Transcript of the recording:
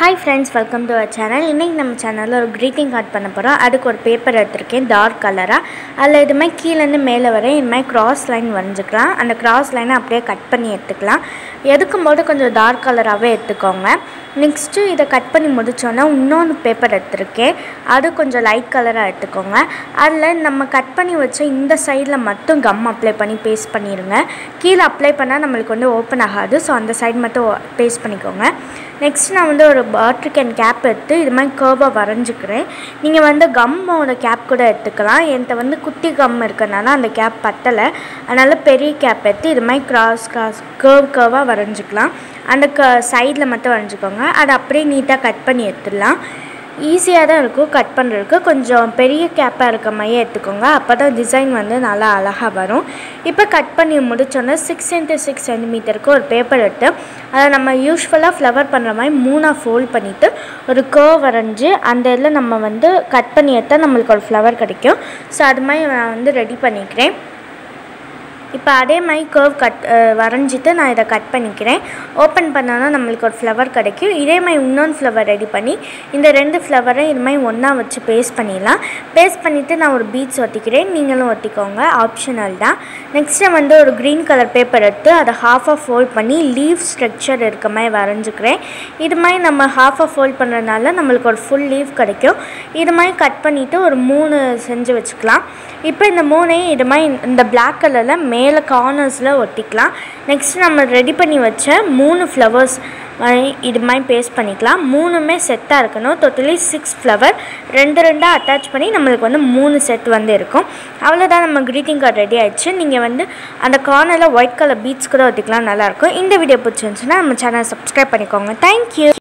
hi friends welcome to our channel இன்றைக்கி நம்ம சேனலில் ஒரு க்ரீட்டிங் கார்டு பண்ண போகிறோம் அதுக்கு ஒரு பேப்பர் எடுத்திருக்கேன் டார்க் கலராக அதில் இது மாதிரி கீழேருந்து மேலே வர இது மாதிரி கிராஸ் லைன் வரைஞ்சிக்கலாம் அந்த கிராஸ் லைனை அப்படியே கட் பண்ணி எடுத்துக்கலாம் எடுக்கும் போது கொஞ்சம் டார்க் கலராகவே எடுத்துக்கோங்க நெக்ஸ்ட்டு இதை கட் பண்ணி முடித்தோன்னா இன்னொன்று பேப்பர் எடுத்திருக்கேன் அது கொஞ்சம் லைட் கலராக எடுத்துக்கோங்க அதில் நம்ம கட் பண்ணி வச்ச இந்த சைடில் மட்டும் கம் அப்ளை பண்ணி பேஸ்ட் பண்ணிடுங்க கீழே அப்ளை பண்ணால் நம்மளுக்கு வந்து ஓப்பன் ஆகாது ஸோ அந்த சைடு மட்டும் பேஸ்ட் பண்ணிக்கோங்க நெக்ஸ்ட் நான் வந்து ஒரு வாட்டர் கேன் கேப் எடுத்து இது மாதிரி கேர்வாக வரைஞ்சிக்கிறேன் நீங்கள் வந்து கம்மோட கேப் கூட எடுத்துக்கலாம் என்கிட்ட வந்து குட்டி கம் இருக்கறனால அந்த கேப் பத்தலை அதனால் பெரிய கேப் எடுத்து இது மாதிரி கிராஸ் கிராஸ் கேர்வ் கேர்வாக வரைஞ்சிக்கலாம் அந்த க சைடில் மட்டும் வரைஞ்சிக்கோங்க அதை அப்படியே நீட்டாக கட் பண்ணி எடுத்துடலாம் ஈஸியாக தான் இருக்கும் கட் பண்ணுறதுக்கு கொஞ்சம் பெரிய கேப்பாக இருக்க மாதிரியே எடுத்துக்கோங்க அப்போ தான் டிசைன் வந்து நல்லா அழகாக வரும் இப்போ கட் பண்ணி முடிச்சோன்னே சிக்ஸ் இன்ட்டு சிக்ஸ் சென்டிமீட்டருக்கு ஒரு பேப்பர் எடுத்து அதை நம்ம யூஸ்வலாக ஃப்ளவர் பண்ணுற மாதிரி மூணாக ஃபோல்ட் பண்ணிவிட்டு ஒரு கர்வ் வரைஞ்சி அந்த இதில் நம்ம வந்து கட் பண்ணி எடுத்தால் நம்மளுக்கு ஒரு ஃப்ளவர் கிடைக்கும் ஸோ அது மாதிரி நான் வந்து ரெடி பண்ணிக்கிறேன் இப்போ அதே மாதிரி கர்வ் கட் வரைஞ்சிட்டு நான் இதை கட் பண்ணிக்கிறேன் ஓப்பன் பண்ணோன்னா நம்மளுக்கு ஒரு ஃப்ளவர் கிடைக்கும் இதே மாதிரி இன்னொன்று ஃப்ளவர் ரெடி பண்ணி இந்த ரெண்டு ஃப்ளவரை இது மாதிரி ஒன்றா வச்சு பேஸ்ட் பண்ணிடலாம் பேஸ்ட் பண்ணிவிட்டு நான் ஒரு பீட்ஸ் ஒட்டிக்கிறேன் நீங்களும் ஒட்டிக்கோங்க ஆப்ஷனல் தான் நெக்ஸ்ட்டு வந்து ஒரு க்ரீன் கலர் பேப்பர் எடுத்து அதை ஹாஃபாக ஃபோல்ட் பண்ணி லீவ் ஸ்ட்ரக்சர் இருக்க மாதிரி வரைஞ்சிக்கிறேன் இது மாதிரி நம்ம ஹாஃபாக ஃபோல்ட் பண்ணுறதுனால நம்மளுக்கு ஒரு ஃபுல் லீவ் கிடைக்கும் இது மாதிரி கட் பண்ணிவிட்டு ஒரு மூணு செஞ்சு வச்சுக்கலாம் இப்போ இந்த மூணையும் இது மாதிரி இந்த பிளாக் கலரில் மேலே கார்னர்ஸில் ஒட்டிக்கலாம் நெக்ஸ்ட் நம்ம ரெடி பண்ணி வச்ச மூணு ஃப்ளவர்ஸ் இது மாதிரி பேஸ்ட் பண்ணிக்கலாம் மூணுமே செட்டாக இருக்கணும் டோட்டலி சிக்ஸ் ஃப்ளவர் ரெண்டு ரெண்டாக அட்டாச் பண்ணி நம்மளுக்கு வந்து மூணு செட் வந்து இருக்கும் அவ்வளோதான் நம்ம க்ரீட்டிங் கார்டு ரெடி ஆயிடுச்சு நீங்கள் வந்து அந்த கார்னரில் ஒயிட் கலர் பீட்ஸ் கூட ஒட்டிக்கலாம் நல்லாயிருக்கும் இந்த வீடியோ பிடிச்சிருந்துச்சுன்னா நம்ம சேனலை சப்ஸ்கிரைப் பண்ணிக்கோங்க தேங்க்யூ